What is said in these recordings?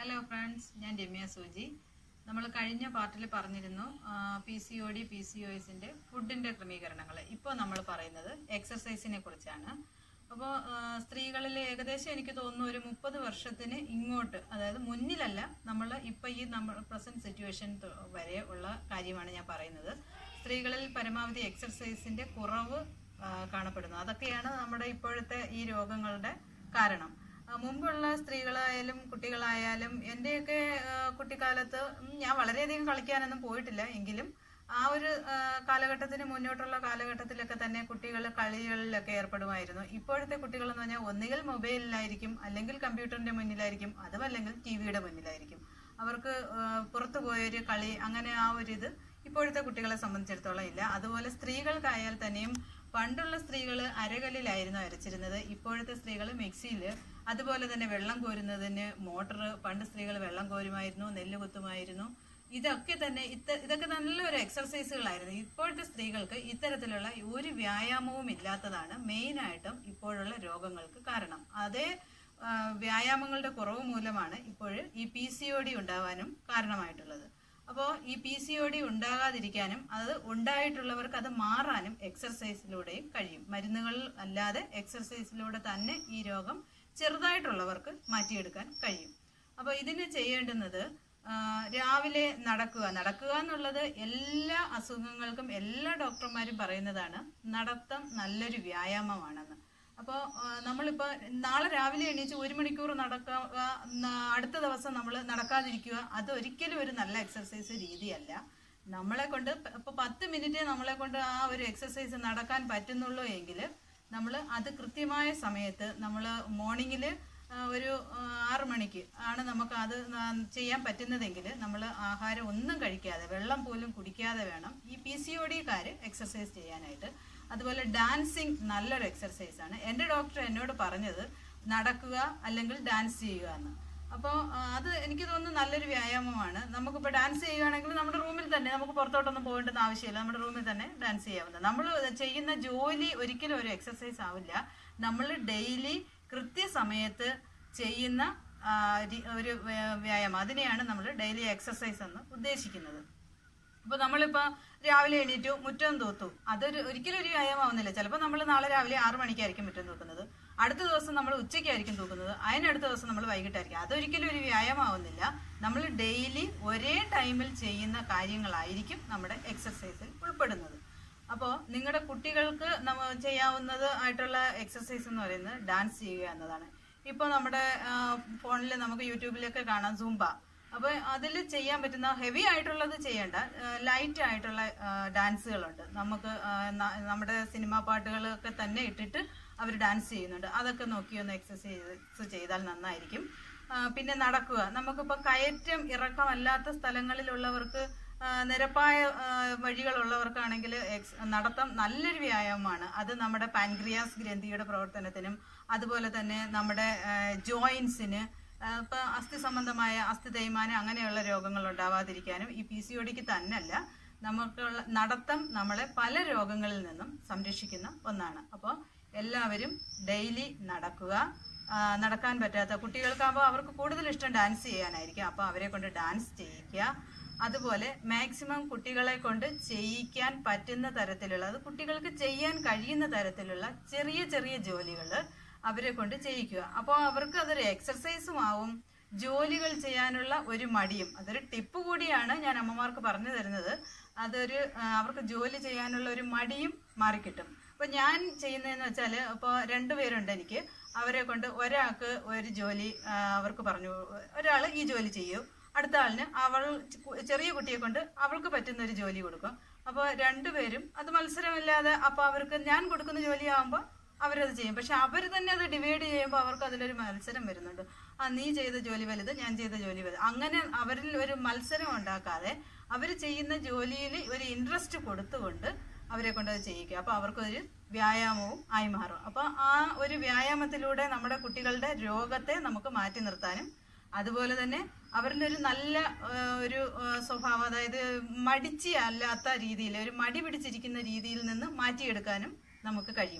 hello friends ഞാൻ രമ്യ സൂജി നമ്മൾ കഴിഞ്ഞ പാർട്ടിൽ പറഞ്ഞിരുന്നു P C O D P C O എസിൻ്റെ ഫുഡിൻ്റെ ക്രമീകരണങ്ങൾ ഇപ്പോൾ നമ്മൾ പറയുന്നത് എക്സർസൈസിനെ കുറിച്ചാണ് അപ്പോൾ സ്ത്രീകളിൽ ഏകദേശം എനിക്ക് തോന്നുന്നു ഒരു മുപ്പത് വർഷത്തിന് ഇങ്ങോട്ട് അതായത് മുന്നിലല്ല നമ്മൾ ഇപ്പോൾ ഈ നമ്മൾ പ്രസൻറ്റ് സിറ്റുവേഷൻ വരെ ഉള്ള കാര്യമാണ് ഞാൻ പറയുന്നത് സ്ത്രീകളിൽ പരമാവധി എക്സർസൈസിൻ്റെ കുറവ് ആ, കാണപ്പെടുന്നു അതൊക്കെയാണ് നമ്മുടെ ഇപ്പോഴത്തെ ഈ രോഗങ്ങളുടെ കാരണം ആ, മുമ്പുള്ള സ്ത്രീകളായാലും കുട്ടികളായാലും എൻ്റെയൊക്കെ ആ, കുട്ടിക്കാലത്ത് ഉം, ഞാൻ വളരെയധികം കളിക്കാനൊന്നും പോയിട്ടില്ല എങ്കിലും ആ ഒരു ആ, കാലഘട്ടത്തിന് മുന്നോട്ടുള്ള കാലഘട്ടത്തിലൊക്കെ തന്നെ കുട്ടികൾ കളികളിലൊക്കെ ഏർപ്പെടുമായിരുന്നു ഇപ്പോഴത്തെ കുട്ടികൾ എന്ന് പറഞ്ഞാൽ ഒന്നുകിൽ മൊബൈലിലായിരിക്കും അല്ലെങ്കിൽ കമ്പ്യൂട്ടറിന്റെ മുന്നിലായിരിക്കും അതുമല്ലെങ്കിൽ ടി വിയുടെ മുന്നിലായിരിക്കും അവർക്ക് ആ, പുറത്തു പോയൊരു കളി അങ്ങനെ ആ ഒരു ഇത് ഇപ്പോഴത്തെ കുട്ടികളെ സംബന്ധിച്ചിടത്തോളം ഇല്ല അതുപോലെ സ്ത്രീകൾക്കായാൽ തന്നെയും പണ്ടുള്ള സ്ത്രീകൾ അരകല്ലിലായിരുന്നു അരച്ചിരുന്നത് ഇപ്പോഴത്തെ സ്ത്രീകൾ മിക്സിയിൽ അതുപോലെ തന്നെ വെള്ളം കോരുന്നതിന് മോട്ടർ പണ്ട് സ്ത്രീകൾ വെള്ളം കോരുമായിരുന്നു നെല്ല് കുത്തുമായിരുന്നു ഇതൊക്കെ തന്നെ ഇത്ത ഇതൊക്കെ നല്ലൊരു എക്സർസൈസുകളായിരുന്നു ഇപ്പോഴത്തെ സ്ത്രീകൾക്ക് ഇത്തരത്തിലുള്ള ഒരു വ്യായാമവും ഇല്ലാത്തതാണ് മെയിനായിട്ടും ഇപ്പോഴുള്ള രോഗങ്ങൾക്ക് കാരണം അതേ ആ, വ്യായാമങ്ങളുടെ കുറവ് മൂലമാണ് ഇപ്പോൾ ഈ പി സി ഒ ഡി ഉണ്ടാവാനും കാരണമായിട്ടുള്ളത് അപ്പോൾ ഈ പി സി ഒ ഡി ഉണ്ടാകാതിരിക്കാനും അത് ഉണ്ടായിട്ടുള്ളവർക്ക് അത് മാറാനും എക്സർസൈസിലൂടെയും കഴിയും മരുന്നുകൾ അല്ലാതെ എക്സർസൈസിലൂടെ തന്നെ ഈ രോഗം ചെറുതായിട്ടുള്ളവർക്ക് മാറ്റിയെടുക്കാൻ കഴിയും അപ്പോൾ ഇതിന് ചെയ്യേണ്ടുന്നത് ആ, രാവിലെ നടക്കുക നടക്കുക എന്നുള്ളത് എല്ലാ അസുഖങ്ങൾക്കും എല്ലാ ഡോക്ടർമാരും പറയുന്നതാണ് നടത്തം നല്ലൊരു വ്യായാമമാണെന്ന് അപ്പോൾ നമ്മളിപ്പോൾ നാളെ രാവിലെ എണീച്ച് ഒരു മണിക്കൂർ നടക്കുക ന- അടുത്ത ദിവസം നമ്മൾ നടക്കാതിരിക്കുക അത് ഒരിക്കലും ഒരു നല്ല എക്സർസൈസ് രീതിയല്ല നമ്മളെ കൊണ്ട് ഇപ്പോൾ പത്ത് മിനിറ്റ് നമ്മളെ കൊണ്ട് ആ ഒരു എക്സർസൈസ് നടക്കാൻ പറ്റുന്നുള്ളൂ എങ്കിൽ നമ്മൾ അത് കൃത്യമായ സമയത്ത് നമ്മൾ മോർണിംഗിൽ ഒരു ആ, ആറ് മണിക്ക് ആണ് നമുക്ക് അത് ന- ചെയ്യാൻ പറ്റുന്നതെങ്കിൽ നമ്മൾ ആഹാരം ഒന്നും കഴിക്കാതെ വെള്ളം പോലും കുടിക്കാതെ വേണം ഈ പി സി ഒ ഡിക്കാർ എക്സർസൈസ് ചെയ്യാനായിട്ട് അതുപോലെ ഡാൻസിങ് നല്ലൊരു എക്സർസൈസ് ആണ് എൻ്റെ ഡോക്ടർ എന്നോട് പറഞ്ഞത് നടക്കുക അല്ലെങ്കിൽ ഡാൻസ് ചെയ്യുക എന്ന് അപ്പോൾ അത് എനിക്ക് തോന്നുന്നു നല്ലൊരു വ്യായാമമാണ് നമുക്കിപ്പോൾ ഡാൻസ് ചെയ്യുകയാണെങ്കിൽ നമ്മുടെ റൂമിൽ തന്നെ നമുക്ക് പുറത്തോട്ടൊന്നും പോകേണ്ടുന്ന ആവശ്യമില്ല നമ്മുടെ റൂമിൽ തന്നെ ഡാൻസ് ചെയ്യാവുന്നത് നമ്മൾ ചെയ്യുന്ന ജോലി ഒരിക്കലും ഒരു എക്സർസൈസ് ആവില്ല നമ്മൾ ഡെയിലി കൃത്യസമയത്ത് ചെയ്യുന്ന ആ, രി- ഒരു വ്യ- വ്യായാമം അതിനെയാണ് നമ്മൾ ഡെയിലി എക്സർസൈസ് എന്ന് ഉദ്ദേശിക്കുന്നത് അപ്പോൾ നമ്മളിപ്പോൾ രാവിലെ എണീറ്റു മുറ്റം തൂത്തു അതൊരു ഒരിക്കലും ഒരു വ്യായാമമാവുന്നില്ല ചിലപ്പോൾ നമ്മൾ നാളെ രാവിലെ ആറ് മണിക്കായിരിക്കും മുറ്റം തൂക്കുന്നത് അടുത്ത ദിവസം നമ്മൾ ഉച്ചയ്ക്കായിരിക്കും തൂക്കുന്നത് അതിനടുത്ത ദിവസം നമ്മൾ വൈകിട്ടായിരിക്കും അതൊരിക്കലും ഒരു വ്യായാമമാവുന്നില്ല നമ്മൾ ഡെയിലി ഒരേ ടൈമിൽ ചെയ്യുന്ന കാര്യങ്ങളായിരിക്കും നമ്മുടെ എക്സർസൈസിൽ ഉൾപ്പെടുന്നത് അപ്പോൾ നിങ്ങളുടെ കുട്ടികൾക്ക് നമ്മ ചെയ്യാവുന്നത് ആയിട്ടുള്ള എക്സർസൈസ് എന്ന് പറയുന്നത് ഡാൻസ് ചെയ്യുക എന്നതാണ് ഇപ്പോൾ നമ്മുടെ ഫോണിൽ നമുക്ക് യൂട്യൂബിലൊക്കെ കാണാം സൂംബ അപ്പോൾ അതിൽ ചെയ്യാൻ പറ്റുന്ന ഹെവി ആയിട്ടുള്ളത് ചെയ്യേണ്ട ലൈറ്റ് ആയിട്ടുള്ള ആ, ഡാൻസുകളുണ്ട് നമുക്ക് ആ, ന- നമ്മുടെ സിനിമാ പാട്ടുകളൊക്കെ തന്നെ ഇട്ടിട്ട് അവർ ഡാൻസ് ചെയ്യുന്നുണ്ട് അതൊക്കെ നോക്കി ഒന്ന് എക്സസൈസ് ചെയ്താൽ നന്നായിരിക്കും ആ, പിന്നെ നടക്കുക നമുക്കിപ്പോൾ കയറ്റം ഇറക്കമല്ലാത്ത സ്ഥലങ്ങളിലുള്ളവർക്ക് ആ, നിരപ്പായ ആ, വഴികളുള്ളവർക്കാണെങ്കിൽ എക്സ് നടത്തം നല്ലൊരു വ്യായാമമാണ് അത് നമ്മുടെ പാൻക്രിയാസ് ഗ്രന്ഥിയുടെ പ്രവർത്തനത്തിനും അതുപോലെ തന്നെ നമ്മുടെ ജോയിൻസിന് ഇപ്പൊ അസ്ഥി സംബന്ധമായ അസ്ഥി തേയ്മാനം അങ്ങനെയുള്ള രോഗങ്ങൾ ഉണ്ടാവാതിരിക്കാനും ഈ പി സി ഒ ഡിക്ക് തന്നല്ല നമുക്കുള്ള നടത്തം നമ്മളെ പല രോഗങ്ങളിൽ നിന്നും സംരക്ഷിക്കുന്ന ഒന്നാണ് അപ്പോൾ എല്ലാവരും ഡെയിലി നടക്കുക ആ, നടക്കാൻ പറ്റാത്ത കുട്ടികൾക്കാകുമ്പോൾ അവർക്ക് കൂടുതൽ ഇഷ്ടം ഡാൻസ് ചെയ്യാനായിരിക്കും അപ്പോൾ അവരെ കൊണ്ട് ഡാൻസ് ചെയ്യിക്കുക അതുപോലെ മാക്സിമം കുട്ടികളെ കൊണ്ട് ചെയ്യിക്കാൻ പറ്റുന്ന തരത്തിലുള്ള അത് കുട്ടികൾക്ക് ചെയ്യാൻ കഴിയുന്ന തരത്തിലുള്ള ചെറിയ ചെറിയ ജോലികൾ അവരെ കൊണ്ട് ചെയ്യിക്കുക അപ്പോൾ അവർക്ക് അതൊരു എക്സർസൈസും ആവും ജോലികൾ ചെയ്യാനുള്ള ഒരു മടിയും അതൊരു ടിപ്പ് കൂടിയാണ് ഞാൻ അമ്മമാർക്ക് പറഞ്ഞു തരുന്നത് അതൊരു ആ, അവർക്ക് ജോലി ചെയ്യാനുള്ള ഒരു മടിയും മാറിക്കിട്ടും അപ്പോൾ ഞാൻ ചെയ്യുന്നതെന്ന് വെച്ചാൽ ഇപ്പോൾ രണ്ടുപേരുണ്ട് എനിക്ക് അവരെ കൊണ്ട് ഒരാൾക്ക് ഒരു ജോലി ആ, അവർക്ക് പറഞ്ഞു ഒരാൾ ഈ ജോലി ചെയ്യൂ അടുത്ത ആളിന് അവൾ ചെറിയ കുട്ടിയെ കൊണ്ട് അവൾക്ക് പറ്റുന്ന ഒരു ജോലി കൊടുക്കും അപ്പോൾ രണ്ടുപേരും അത് മത്സരമില്ലാതെ അപ്പോൾ അവർക്ക് ഞാൻ കൊടുക്കുന്ന ജോലിയാകുമ്പോൾ അവരത് ചെയ്യും പക്ഷെ അവർ തന്നെ അത് ഡിവൈഡ് ചെയ്യുമ്പോൾ അവർക്ക് അതിലൊരു മത്സരം വരുന്നുണ്ട് ആ നീ ചെയ്ത ജോലി വലുത് ഞാൻ ചെയ്ത ജോലി വലുത് അങ്ങനെ അവരിൽ ഒരു മത്സരം ഉണ്ടാക്കാതെ അവർ ചെയ്യുന്ന ജോലിയിൽ ഒരു ഇൻട്രസ്റ്റ് കൊടുത്തുകൊണ്ട് അവരെ കൊണ്ട് അത് ചെയ്യിക്കുക അപ്പോൾ അവർക്കൊരു വ്യായാമവും ആയി മാറും അപ്പോൾ ആ ഒരു വ്യായാമത്തിലൂടെ നമ്മുടെ കുട്ടികളുടെ രോഗത്തെ നമുക്ക് മാറ്റി നിർത്താനും അതുപോലെ തന്നെ അവരിൽ ഒരു നല്ല ആ, ഒരു ആ, സ്വഭാവം അതായത് മടിച്ചി അല്ലാത്ത രീതിയിൽ ഒരു മടി പിടിച്ചിരിക്കുന്ന രീതിയിൽ നിന്ന് മാറ്റിയെടുക്കാനും നമുക്ക് കഴിയും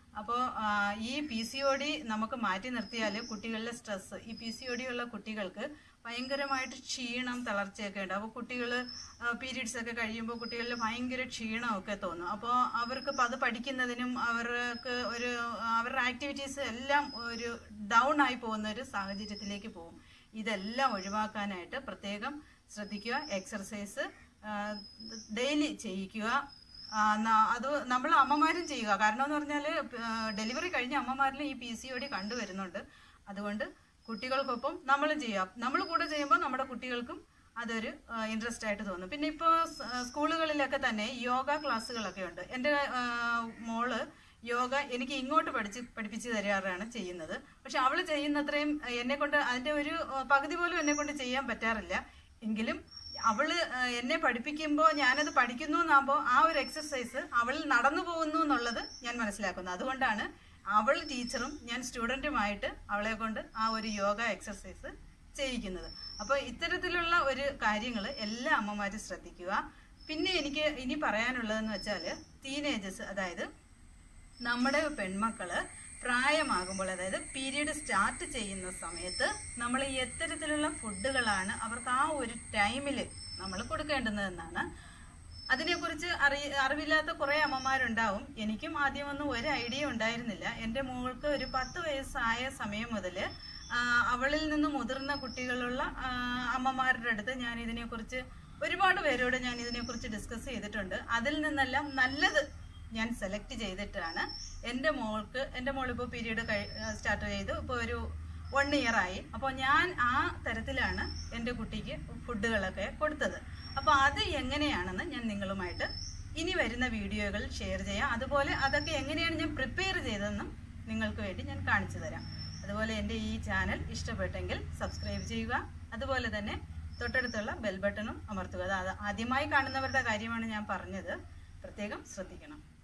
അപ്പോൾ ഈ പി സി ഒ ഡി നമുക്ക് മാറ്റി നിർത്തിയാൽ കുട്ടികളിലെ സ്ട്രെസ് ഈ പി സി ഒ ഡി ഉള്ള കുട്ടികൾക്ക് ഭയങ്കരമായിട്ട് ക്ഷീണം തളർച്ചയൊക്കെ ഉണ്ട് അപ്പോൾ കുട്ടികൾ പീരീഡ്സ് ഒക്കെ കഴിയുമ്പോൾ കുട്ടികളിൽ ഭയങ്കര ക്ഷീണമൊക്കെ തോന്നും അപ്പോൾ അവർക്ക് അത് പഠിക്കുന്നതിനും അവർക്ക് ഒരു അവരുടെ ആക്ടിവിറ്റീസ് എല്ലാം ഒരു ഡൗൺ ആയി പോകുന്ന ഒരു സാഹചര്യത്തിലേക്ക് പോകും ഇതെല്ലാം ഒഴിവാക്കാനായിട്ട് പ്രത്യേകം ശ്രദ്ധിക്കുക എക്സർസൈസ് ഡെയിലി ചെയ്യിക്കുക ആ, ന- അത് നമ്മൾ അമ്മമാരും ചെയ്യുക കാരണം എന്ന് പറഞ്ഞാൽ ഡെലിവറി കഴിഞ്ഞ അമ്മമാരിലും ഈ പി സി ഒ ഡി കണ്ടുവരുന്നുണ്ട് അതുകൊണ്ട് കുട്ടികൾക്കൊപ്പം നമ്മളും ചെയ്യാം നമ്മൾ കൂടെ ചെയ്യുമ്പോൾ നമ്മുടെ കുട്ടികൾക്കും അതൊരു ഇൻട്രസ്റ്റ് ആയിട്ട് തോന്നും പിന്നെ ഇപ്പോൾ സ്കൂളുകളിലൊക്കെ തന്നെ യോഗ ക്ലാസ്സുകളൊക്കെ ഉണ്ട് എൻ്റെ ആ, മോള് യോഗ എനിക്ക് ഇങ്ങോട്ട് പഠിച്ച് പഠിപ്പിച്ച് തരാറാണ് ചെയ്യുന്നത് പക്ഷെ അവൾ ചെയ്യുന്നത്രയും എന്നെ കൊണ്ട് അതിൻ്റെ ഒരു ആ, പകുതി പോലും എന്നെ കൊണ്ട് ചെയ്യാൻ പറ്റാറില്ല എങ്കിലും അവള് ആ, എന്നെ പഠിപ്പിക്കുമ്പോൾ ഞാനത് പഠിക്കുന്നു എന്നാകുമ്പോൾ ആ ഒരു എക്സസൈസ് അവൾ നടന്നു പോകുന്നു എന്നുള്ളത് ഞാൻ മനസ്സിലാക്കുന്നു അതുകൊണ്ടാണ് അവൾ ടീച്ചറും ഞാൻ സ്റ്റുഡൻറ്റുമായിട്ട് അവളെ കൊണ്ട് ആ ഒരു യോഗ എക്സസൈസ് ചെയ്യിക്കുന്നത് അപ്പോൾ ഇത്തരത്തിലുള്ള ഒരു കാര്യങ്ങൾ എല്ലാ അമ്മമാരും ശ്രദ്ധിക്കുക പിന്നെ എനിക്ക് ഇനി പറയാനുള്ളതെന്ന് വെച്ചാൽ ടീനേജസ് അതായത് നമ്മുടെ പെൺമക്കള് പ്രായമാകുമ്പോൾ അതായത് പീരീഡ് സ്റ്റാർട്ട് ചെയ്യുന്ന സമയത്ത് നമ്മൾ എത്തരത്തിലുള്ള ഫുഡുകളാണ് അവർക്ക് ആ ഒരു ടൈമിൽ നമ്മൾ കൊടുക്കേണ്ടുന്നതെന്നാണ് അതിനെക്കുറിച്ച് അറി അറിവില്ലാത്ത കുറേ അമ്മമാരുണ്ടാവും എനിക്കും ആദ്യമൊന്നും ഒരു ഐഡിയ ഉണ്ടായിരുന്നില്ല എൻ്റെ മോൾക്ക് ഒരു പത്ത് വയസ്സായ സമയം മുതൽ അവളിൽ നിന്ന് മുതിർന്ന കുട്ടികളുള്ള ആ, അമ്മമാരുടെ അടുത്ത് ഞാൻ ഇതിനെക്കുറിച്ച് ഒരുപാട് പേരോട് ഞാൻ ഇതിനെക്കുറിച്ച് ഡിസ്കസ് ചെയ്തിട്ടുണ്ട് അതിൽ നിന്നെല്ലാം നല്ലത് ഞാൻ സെലക്ട് ചെയ്തിട്ടാണ് എൻ്റെ മോൾക്ക് എൻ്റെ മോളിപ്പോൾ പീരീഡ് സ്റ്റാർട്ട് ചെയ്തു ഇപ്പോൾ ഒരു വൺ ഇയർ ആയി അപ്പോൾ ഞാൻ ആ തരത്തിലാണ് എൻ്റെ കുട്ടിക്ക് ഫുഡുകളൊക്കെ കൊടുത്തത് അപ്പോൾ അത് എങ്ങനെയാണെന്ന് ഞാൻ നിങ്ങളുമായിട്ട് ഇനി വരുന്ന വീഡിയോകൾ ഷെയർ ചെയ്യാം അതുപോലെ അതൊക്കെ എങ്ങനെയാണ് ഞാൻ പ്രിപ്പയർ ചെയ്തതെന്നും നിങ്ങൾക്ക് വേണ്ടി ഞാൻ കാണിച്ചു തരാം അതുപോലെ എൻ്റെ ഈ ചാനൽ ഇഷ്ടപ്പെട്ടെങ്കിൽ സബ്സ്ക്രൈബ് ചെയ്യുക അതുപോലെ തന്നെ തൊട്ടടുത്തുള്ള ബെൽ ബട്ടണും അമർത്തുക അത് ആദ്യമായി കാണുന്നവരുടെ കാര്യമാണ് ഞാൻ പറഞ്ഞത് പ്രത്യേകം ശ്രദ്ധിക്കണം